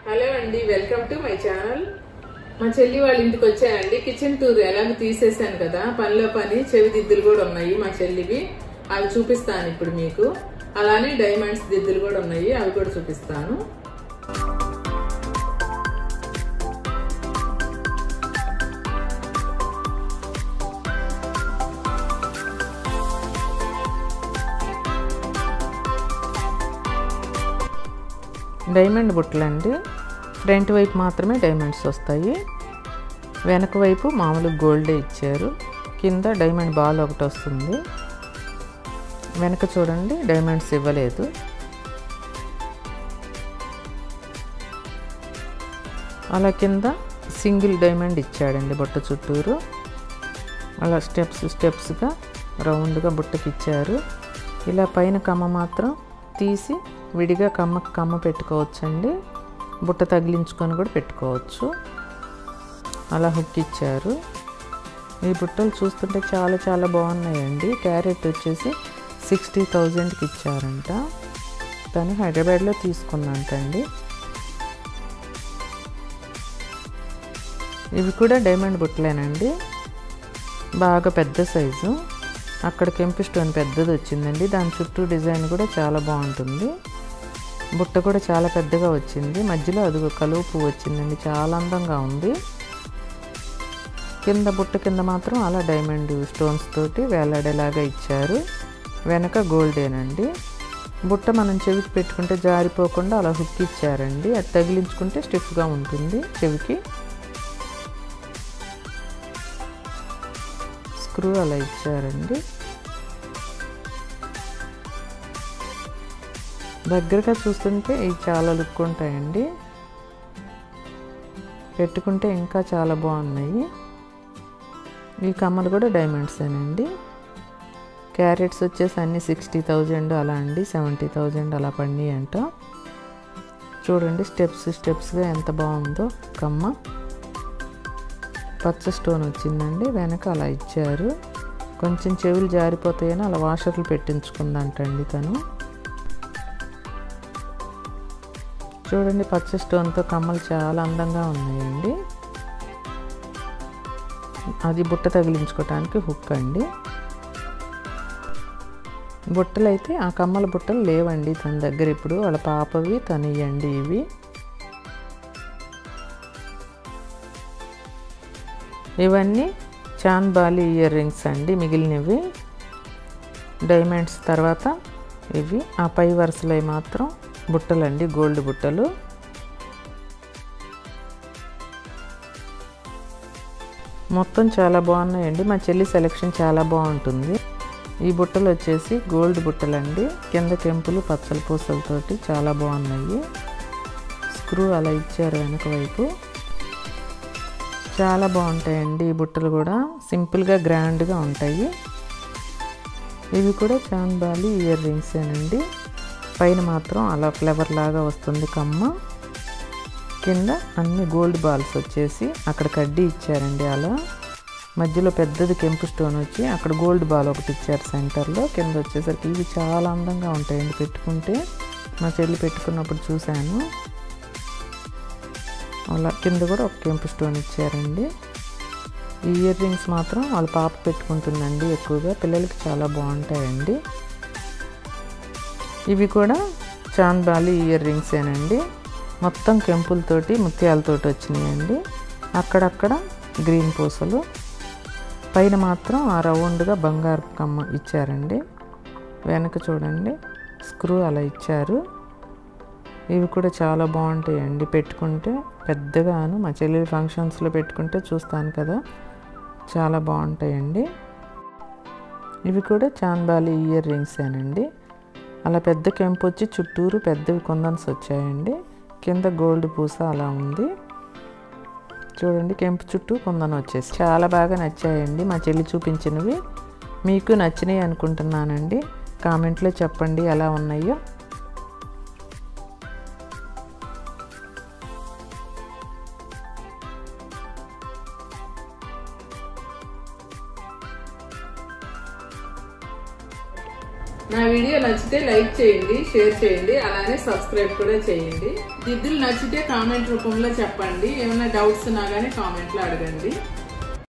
hello అండి welcome to my channel మా చెల్లి వాళ్ళ ఇంటికి వచ్చానండి కిచెన్ టూర్ ఎలాగో తీసేసాను కదా పనిలో పని చెవి దిద్దులు కూడా ఉన్నాయి మా చెల్లివి అవి చూపిస్తాను ఇప్పుడు మీకు అలానే డైమండ్స్ దిద్దులు కూడా ఉన్నాయి అవి కూడా చూపిస్తాను డైమండ్ బుట్టలండి ఫ్రంట్ వైపు మాత్రమే డైమండ్స్ వస్తాయి వెనక వైపు మామూలు గోల్డే ఇచ్చారు కింద డైమండ్ బాల్ ఒకటి వస్తుంది వెనక చూడండి డైమండ్స్ ఇవ్వలేదు అలా కింద సింగిల్ డైమండ్ ఇచ్చాడండి బుట్ట చుట్టూరు అలా స్టెప్స్ స్టెప్స్గా రౌండ్గా బుట్టకి ఇచ్చారు ఇలా పైన కమ్మ మాత్రం తీసి విడిగా కమ్మ కమ్మ పెట్టుకోవచ్చండి బుట్ట తగిలించుకొని కూడా పెట్టుకోవచ్చు అలా హుక్ ఇచ్చారు ఈ బుట్టలు చూస్తుంటే చాలా చాలా బాగున్నాయండి క్యారెట్ వచ్చేసి సిక్స్టీ థౌజండ్కి ఇచ్చారంట తను హైదరాబాద్లో తీసుకున్నంటండి ఇవి కూడా డైమండ్ బుట్టలేనండి బాగా పెద్ద సైజు అక్కడ కెంపు స్టోన్ పెద్దది వచ్చిందండి దాని చుట్టూ డిజైన్ కూడా చాలా బాగుంటుంది బుట్ట కూడా చాలా పెద్దగా వచ్చింది మధ్యలో అది కలువు పువ్వు వచ్చిందండి చాలా అందంగా ఉంది కింద బుట్ట కింద మాత్రం అలా డైమండ్ స్టోన్స్ తోటి వేలాడేలాగా ఇచ్చారు వెనక గోల్డేనండి బుట్ట మనం చెవికి పెట్టుకుంటే జారిపోకుండా అలా హుక్ ఇచ్చారండి అది తగిలించుకుంటే స్టిఫ్గా ఉంటుంది చెవికి స్క్రూ అలా ఇచ్చారండి దగ్గరగా చూస్తుంటే ఇవి చాలా లుక్ ఉంటాయండి పెట్టుకుంటే ఇంకా చాలా బాగున్నాయి ఈ కమ్మలు కూడా డైమండ్సేనండి క్యారెట్స్ వచ్చేసి అన్ని సిక్స్టీ థౌజండ్ అలా అండి సెవెంటీ థౌజండ్ అలా పడినాయి అంట చూడండి స్టెప్స్ స్టెప్స్గా ఎంత బాగుందో కమ్మ పచ్చ స్టోన్ వచ్చిందండి వెనక అలా ఇచ్చారు కొంచెం చెవులు జారిపోతాయని అలా వాషర్లు పెట్టించుకుందంటండి తను చూడండి పచ్చ స్టోన్తో కమ్మలు చాలా అందంగా ఉన్నాయండి అది బుట్ట తగిలించుకోవటానికి హుక్ అండి బుట్టలు అయితే ఆ కమ్మల బుట్టలు లేవండి తన దగ్గర ఇప్పుడు వాళ్ళ పాపవి తను ఇవ్వండి ఇవి ఇవన్నీ చాన్ బాలి ఇయర్ రింగ్స్ అండి మిగిలినవి డైమండ్స్ తర్వాత ఇవి ఆ పై వరుసలో మాత్రం బుట్టలండి గోల్డ్ బుట్టలు మొత్తం చాలా బాగున్నాయండి మా చెల్లి సెలెక్షన్ చాలా బాగుంటుంది ఈ బుట్టలు వచ్చేసి గోల్డ్ బుట్టలండి కింద కెంపులు పచ్చల పూసలతోటి చాలా బాగున్నాయి స్క్రూ అలా ఇచ్చారు వెనక వైపు చాలా బాగుంటాయండి ఈ బుట్టలు కూడా సింపుల్గా గ్రాండ్గా ఉంటాయి ఇవి కూడా చాంబాలి ఇయర్ రింగ్సేనండి పైన మాత్రం అలా ఫ్లవర్ లాగా వస్తుంది కమ్మ కింద అన్ని గోల్డ్ బాల్స్ వచ్చేసి అక్కడ కడ్డీ ఇచ్చారండి అలా మధ్యలో పెద్దది కెంపు స్టోన్ వచ్చి అక్కడ గోల్డ్ బాల్ ఒకటి ఇచ్చారు సెంటర్లో కింద వచ్చేసరికి ఇవి చాలా అందంగా ఉంటాయండి పెట్టుకుంటే మా చెల్లి పెట్టుకున్నప్పుడు చూశాను అలా కింద కూడా ఒక కెంపు స్టోన్ ఇచ్చారండి ఈ ఇయర్ రింగ్స్ మాత్రం వాళ్ళ పాప పెట్టుకుంటుందండి ఎక్కువగా పిల్లలకి చాలా బాగుంటాయండి ఇవి కూడా చాందాలి ఇయర్ రింగ్సేనండి మొత్తం కెంపులతోటి ముత్యాలతోటి వచ్చినాయండి అక్కడక్కడ గ్రీన్ పూసలు పైన మాత్రం ఆ రౌండ్గా బంగారు కమ్మ ఇచ్చారండి వెనక చూడండి స్క్రూ అలా ఇచ్చారు ఇవి కూడా చాలా బాగుంటాయండి పెట్టుకుంటే పెద్దగాను మా చెల్లి ఫంక్షన్స్లో పెట్టుకుంటే చూస్తాను కదా చాలా బాగుంటాయండి ఇవి కూడా చాందాలి ఇయర్ రింగ్సేనండి అలా పెద్ద కెంపు వచ్చి చుట్టూరు పెద్దవి కుందన్స్ వచ్చాయండి కింద గోల్డ్ పూస అలా ఉంది చూడండి కెంపు చుట్టూ కుందన వచ్చేసి చాలా బాగా నచ్చాయండి మా చెల్లి చూపించినవి మీకు నచ్చినాయి అనుకుంటున్నానండి కామెంట్లో చెప్పండి ఎలా ఉన్నాయో నా వీడియో నచ్చితే లైక్ చేయండి షేర్ చేయండి అలానే సబ్స్క్రైబ్ కూడా చేయండి దిద్దులు నచ్చితే కామెంట్ రూపంలో చెప్పండి ఏమైనా డౌట్స్ ఉన్నా కానీ కామెంట్లో అడగండి